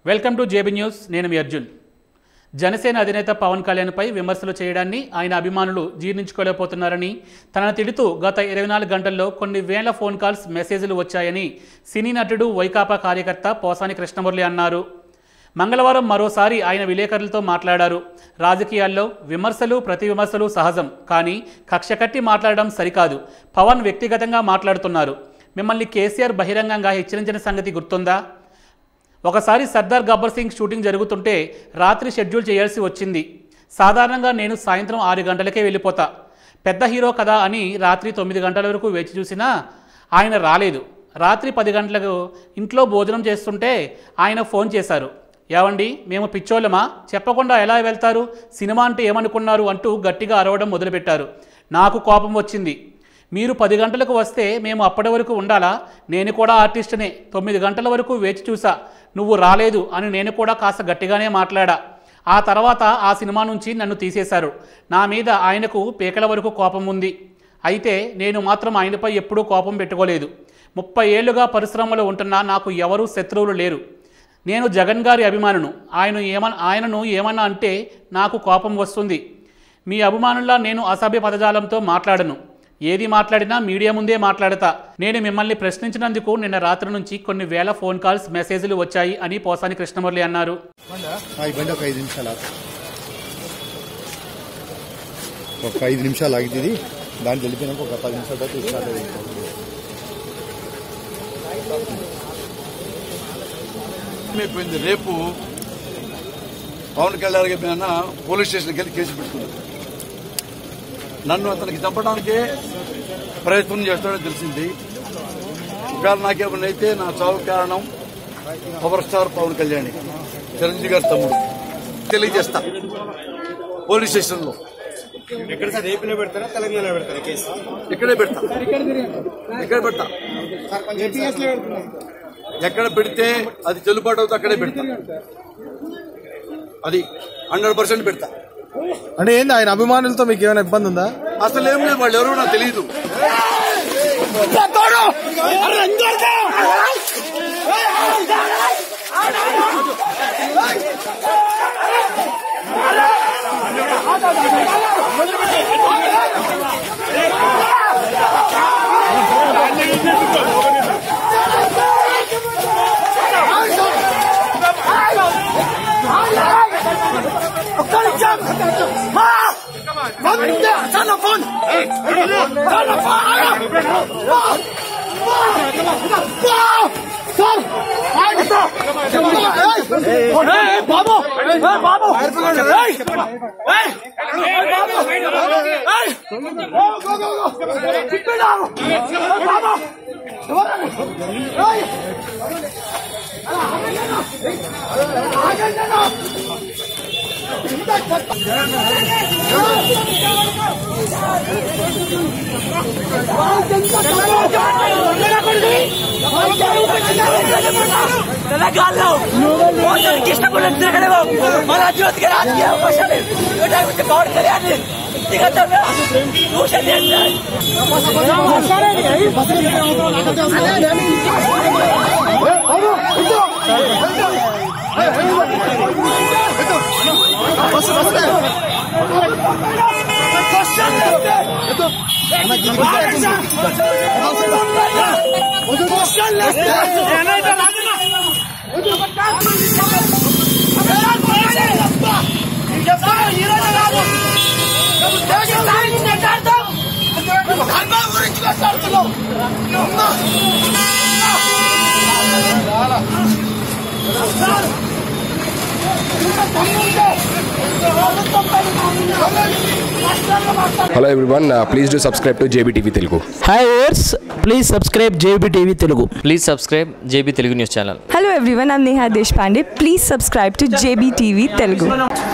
Welcome to JB news నేను మీ అర్జున్ జనసేన అధినేత పవన్ కళ్యాణ్పై విమర్శలు చేయడాన్ని ఆయన అభిమానులు జీర్ణించుకోలేకపోతున్నారని తనను తిడుతూ గత ఇరవై నాలుగు గంటల్లో కొన్ని వేల ఫోన్ కాల్స్ మెసేజ్లు వచ్చాయని సినీ నటుడు వైకాపా కార్యకర్త పోసాని కృష్ణమురళి అన్నారు మంగళవారం మరోసారి ఆయన విలేకరులతో మాట్లాడారు రాజకీయాల్లో విమర్శలు ప్రతి విమర్శలు సహజం కానీ కక్ష కట్టి మాట్లాడడం సరికాదు పవన్ వ్యక్తిగతంగా మాట్లాడుతున్నారు మిమ్మల్ని కేసీఆర్ బహిరంగంగా హెచ్చరించిన సంగతి గుర్తుందా ఒకసారి సర్దార్ గబ్బర్ సింగ్ షూటింగ్ జరుగుతుంటే రాత్రి షెడ్యూల్ చేయాల్సి వచ్చింది సాధారణంగా నేను సాయంత్రం ఆరు గంటలకే వెళ్ళిపోతా పెద్ద హీరో కదా అని రాత్రి తొమ్మిది గంటల వరకు వేచి చూసినా ఆయన రాలేదు రాత్రి పది గంటలకు ఇంట్లో భోజనం చేస్తుంటే ఆయన ఫోన్ చేశారు ఏవండి మేము పిచ్చోళ్ళమా చెప్పకుండా ఎలా వెళ్తారు సినిమా అంటే ఏమనుకున్నారు అంటూ గట్టిగా అరవడం మొదలుపెట్టారు నాకు కోపం వచ్చింది మీరు పది గంటలకు వస్తే మేము అప్పటి వరకు ఉండాలా నేను కూడా ఆర్టిస్ట్నే తొమ్మిది గంటల వరకు వేచి చూసా నువ్వు రాలేదు అని నేను కూడా కాస్త గట్టిగానే మాట్లాడా ఆ తర్వాత ఆ సినిమా నుంచి నన్ను తీసేశారు నా మీద ఆయనకు పీకల వరకు కోపం ఉంది అయితే నేను మాత్రం ఆయనపై ఎప్పుడూ కోపం పెట్టుకోలేదు ముప్పై ఏళ్లుగా పరిశ్రమలో ఉంటున్నా నాకు ఎవరూ శత్రువులు లేరు నేను జగన్ గారి అభిమానును ఆయన ఏమన్ ఆయనను ఏమన్నా అంటే నాకు కోపం వస్తుంది మీ అభిమానుల్లా నేను అసభ్య పదజాలంతో మాట్లాడను ఏది మాట్లాడినా మీడియా ముందే మాట్లాడతా నేను మిమ్మల్ని ప్రశ్నించినందుకు నిన్న రాత్రి నుంచి కొన్ని వేల ఫోన్ కాల్స్ మెసేజ్లు వచ్చాయి అని పోసాని కృష్ణమురళి అన్నారు ఆ, ఈ బండి ఒక ఐదు నిమిషాలు ఆగు. ఒక ఐదు నిమిషాలు ఆగింది దాంట్లో వెళ్ళిపోయినాక ఒక పది నిమిషాల తర్వాత స్టార్ట్ అయ్యింది అయిపోయింది రేపు పవన్ కళ్యాణ్ గారి పైన పోలీస్ స్టేషన్కి వెళ్ళి కేసు పెట్టుకున్నాడు నన్ను అతనికి చంపడానికే ప్రయత్నం చేస్తాడని తెలిసింది ఒకవేళ నాకేమన్నా అయితే నా చావు కారణం పవర్ స్టార్ పవన్ కళ్యాణ్ చిరంజీవి గారి తమ్ముడు తెలియజేస్తా పోలీస్ స్టేషన్లో ఎక్కడ సార్ ఏపీలో పెడతారా తెలంగాణలో పెడతారా కేసు ఇక్కడే పెడతా ఇక్కడే పెడతా ఏపీఎస్ లో పెడుతున్నారు ఎక్కడ పెడితే అది చెల్లుబాటు అవుతుంది అక్కడే పెడతా అది హండ్రెడ్ పర్సెంట్ పెడతా అంటే ఏంది ఆయన అభిమానులతో మీకు ఏమైనా ఇబ్బంది ఉందా అసలు ఏం లేదు వాళ్ళు ఎవరో నాకు తెలియదు తెలంగాణలో మోసానికి ఇష్టపడిన తిరగలేము మన జ్యోతికి రాజకీయ అవకాశాలు ఇవ్వడానికి పవన్ కళ్యాణ్ వ్యక్తిగతంగా దూషణ చేస్తారు hello everyone please do subscribe to JBTV Telugu hi ఓర్స్ please subscribe JB TV Telugu please subscribe JB Telugu news channel Hello everyone, I'm Neha Deshpande. Please subscribe to JBTV Telugu.